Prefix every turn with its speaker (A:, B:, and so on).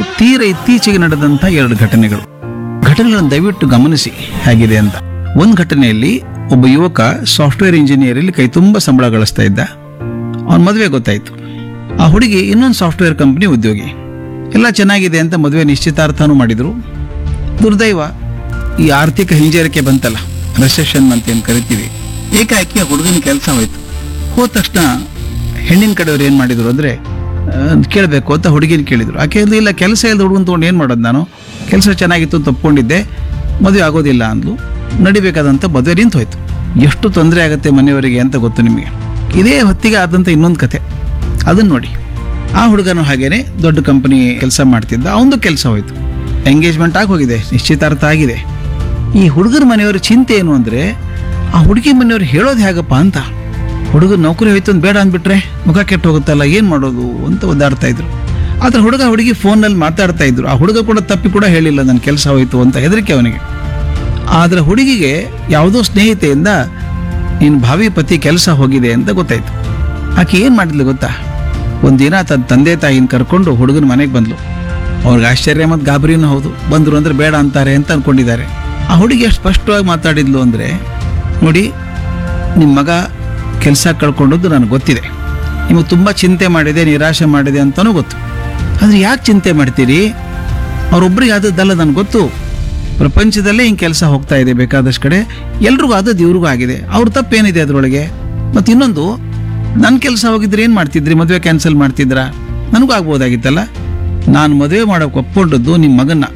A: ತೀರ ಇತ್ತೀಚೆಗೆ ನಡೆದಂಥ ಎರಡು ಘಟನೆಗಳು ಘಟನೆಗಳನ್ನು ದಯವಿಟ್ಟು ಗಮನಿಸಿ ಹೇಗಿದೆ ಅಂತ ಒಂದು ಘಟನೆಯಲ್ಲಿ ಒಬ್ಬ ಯುವಕ ಸಾಫ್ಟ್ವೇರ್ ಇಂಜಿನಿಯರ್ ಅಲ್ಲಿ ಕೈ ತುಂಬ ಸಂಬಳ ಗಳಿಸ್ತಾ ಇದ್ದ ಅವನ ಮದುವೆ ಗೊತ್ತಾಯ್ತು ಆ ಹುಡುಗಿ ಇನ್ನೊಂದು ಸಾಫ್ಟ್ವೇರ್ ಕಂಪನಿ ಉದ್ಯೋಗಿ ಎಲ್ಲ ಚೆನ್ನಾಗಿದೆ ಅಂತ ಮದುವೆ ನಿಶ್ಚಿತಾರ್ಥನೂ ಮಾಡಿದ್ರು ದುರ್ದೈವ ಈ ಆರ್ಥಿಕ ಹಿಂಜರಿಕೆ ಬಂತಲ್ಲ ರೆಸೆಷನ್ ಅಂತ ಏನು ಕರಿತೀವಿ ಏಕಾಏಕಿ ಆ ಹುಡುಗನ ಕೆಲಸ ಹೋಯ್ತು ಹೋದ ತಕ್ಷಣ ಹೆಣ್ಣಿನ ಕಡೆಯವ್ರು ಏನು ಮಾಡಿದ್ರು ಅಂದರೆ ಕೇಳಬೇಕು ಅಂತ ಹುಡುಗಿನ ಕೇಳಿದ್ರು ಆಕೆ ಹೇಳಿದ್ಲು, ಇಲ್ಲ ಕೆಲಸ ಇಲ್ಲದ ಹುಡುಗನ ತೊಗೊಂಡು ಏನು ಮಾಡೋದು ನಾನು ಕೆಲಸ ಚೆನ್ನಾಗಿತ್ತು ಅಂತ ಒಪ್ಕೊಂಡಿದ್ದೆ ಮದುವೆ ಆಗೋದಿಲ್ಲ ಅಂದ್ಲು ನಡಿಬೇಕಾದಂಥ ಮದುವೆ ನಿಂತು ಹೋಯ್ತು ಎಷ್ಟು ತೊಂದರೆ ಆಗುತ್ತೆ ಮನೆಯವರಿಗೆ ಅಂತ ಗೊತ್ತು ನಿಮಗೆ ಇದೇ ಹೊತ್ತಿಗೆ ಆದಂಥ ಇನ್ನೊಂದು ಕತೆ ಅದನ್ನು ನೋಡಿ ಆ ಹುಡುಗನು ಹಾಗೇನೆ ದೊಡ್ಡ ಕಂಪನಿ ಕೆಲಸ ಮಾಡ್ತಿದ್ದ ಅವನದು ಕೆಲಸ ಹೋಯ್ತು ಎಂಗೇಜ್ಮೆಂಟ್ ಆಗಿ ಹೋಗಿದೆ ನಿಶ್ಚಿತಾರ್ಥ ಆಗಿದೆ ಈ ಹುಡುಗರ ಮನೆಯವರ ಚಿಂತೆ ಏನು ಅಂದರೆ ಆ ಹುಡುಗಿ ಮನೆಯವ್ರು ಹೇಳೋದು ಹೇಗಪ್ಪ ಅಂತ ಹುಡುಗ ನೌಕರಿ ಹೋಯ್ತು ಅಂತ ಬೇಡ ಅಂದ್ಬಿಟ್ರೆ ಮುಖ ಕೆಟ್ಟು ಹೋಗುತ್ತಲ್ಲ ಏನು ಮಾಡೋದು ಅಂತ ಒದ್ದಾಡ್ತಾ ಇದ್ರು ಆದ್ರೆ ಹುಡುಗ ಹುಡುಗಿ ಫೋನಲ್ಲಿ ಮಾತಾಡ್ತಾ ಇದ್ರು ಆ ಹುಡುಗ ಕೂಡ ತಪ್ಪಿ ಕೂಡ ಹೇಳಿಲ್ಲ ನನ್ನ ಕೆಲಸ ಹೋಯ್ತು ಅಂತ ಹೆದರಿಕೆ ಅವನಿಗೆ ಆದರೆ ಹುಡುಗಿಗೆ ಯಾವುದೋ ಸ್ನೇಹಿತೆಯಿಂದ ನಿನ್ನ ಭಾವಿ ಪತಿ ಕೆಲಸ ಹೋಗಿದೆ ಅಂತ ಗೊತ್ತಾಯ್ತು ಆಕೆ ಏನು ಮಾಡಿದ್ಲು ಗೊತ್ತಾ ಒಂದಿನ ತನ್ನ ತಂದೆ ತಾಯಿನ ಕರ್ಕೊಂಡು ಹುಡುಗನ ಮನೆಗೆ ಬಂದ್ಲು ಅವ್ರಿಗೆ ಆಶ್ಚರ್ಯ ಮತ್ತು ಗಾಬರಿನೂ ಹೌದು ಬಂದರು ಅಂದ್ರೆ ಬೇಡ ಅಂತಾರೆ ಅಂತ ಅನ್ಕೊಂಡಿದ್ದಾರೆ ಆ ಹುಡುಗಿ ಎಷ್ಟು ಸ್ಪಷ್ಟವಾಗಿ ಮಾತಾಡಿದ್ಲು ಅಂದರೆ ನೋಡಿ ನಿಮ್ಮ ಮಗ ಕೆಲಸ ಕಳ್ಕೊಂಡದ್ದು ನನಗೆ ಗೊತ್ತಿದೆ ನಿಮಗೆ ತುಂಬ ಚಿಂತೆ ಮಾಡಿದೆ ನಿರಾಶೆ ಮಾಡಿದೆ ಅಂತಲೂ ಗೊತ್ತು ಆದರೆ ಯಾಕೆ ಚಿಂತೆ ಮಾಡ್ತೀರಿ ಅವರೊಬ್ಬರಿಗೆ ಆದದ್ದಲ್ಲ ನನಗೆ ಗೊತ್ತು ಪ್ರಪಂಚದಲ್ಲೇ ಹಿಂಗೆ ಕೆಲಸ ಹೋಗ್ತಾ ಇದೆ ಬೇಕಾದಷ್ಟು ಕಡೆ ಎಲ್ರಿಗೂ ಆದದ್ದು ಇವ್ರಿಗೂ ಆಗಿದೆ ಅವ್ರ ತಪ್ಪೇನಿದೆ ಅದರೊಳಗೆ ಮತ್ತು ಇನ್ನೊಂದು ನನ್ನ ಕೆಲಸ ಹೋಗಿದ್ರೆ ಏನು ಮಾಡ್ತಿದ್ರಿ ಮದುವೆ ಕ್ಯಾನ್ಸಲ್ ಮಾಡ್ತಿದ್ರಾ ನನಗೂ ಆಗ್ಬೋದಾಗಿತ್ತಲ್ಲ ನಾನು ಮದುವೆ ಮಾಡೋಕೆ ಒಪ್ಕೊಂಡದ್ದು ನಿಮ್ಮ ಮಗನ್ನ